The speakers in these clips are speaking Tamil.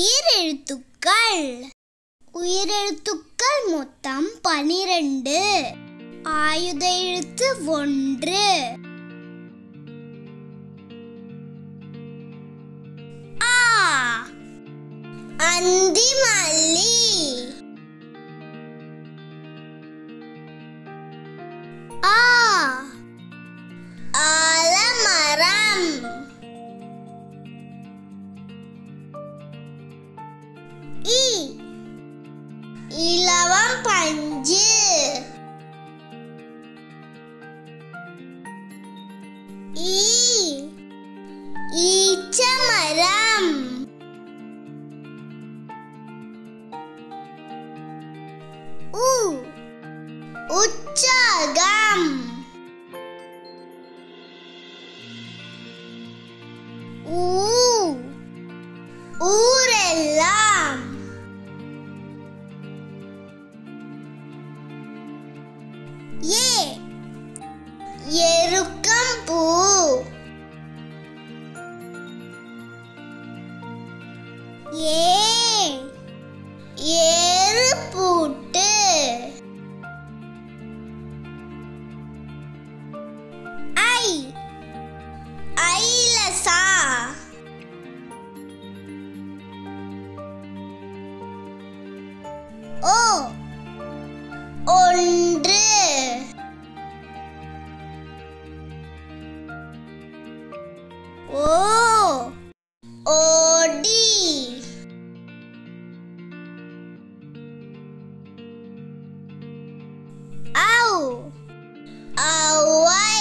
உயிரெழுத்துக்கள் உயிரெழுத்துக்கள் மொத்தம் பனிரெண்டு ஆயுத எழுத்து ஒன்று ஆ அந்திமல்லி ஆ ஆலமரம் இ இலவம் பஞ்சு ஈ ஈச்சமரம் உ உற்சாகம் ஊ ஊரெல்லாம் ஏ எருக்கம் பூ ஏ ஏறு பூட்டு ஐ ஐலசா ஓ ஒன்று ஓ ஓடி ஔ ஔவை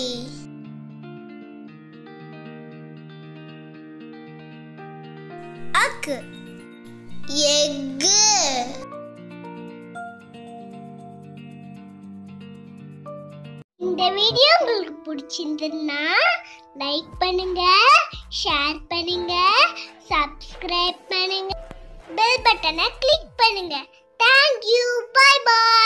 அக்கு எக்கு இந்த வீடியோ உங்களுக்கு பிடிச்சிருந்ததுன்னா லைக் பண்ணுங்க ஷேர் பண்ணுங்க சப்ஸ்கிரைப் பண்ணுங்க பெல் பட்டனை கிளிக் பண்ணுங்க தேங்க்யூ பை பாய்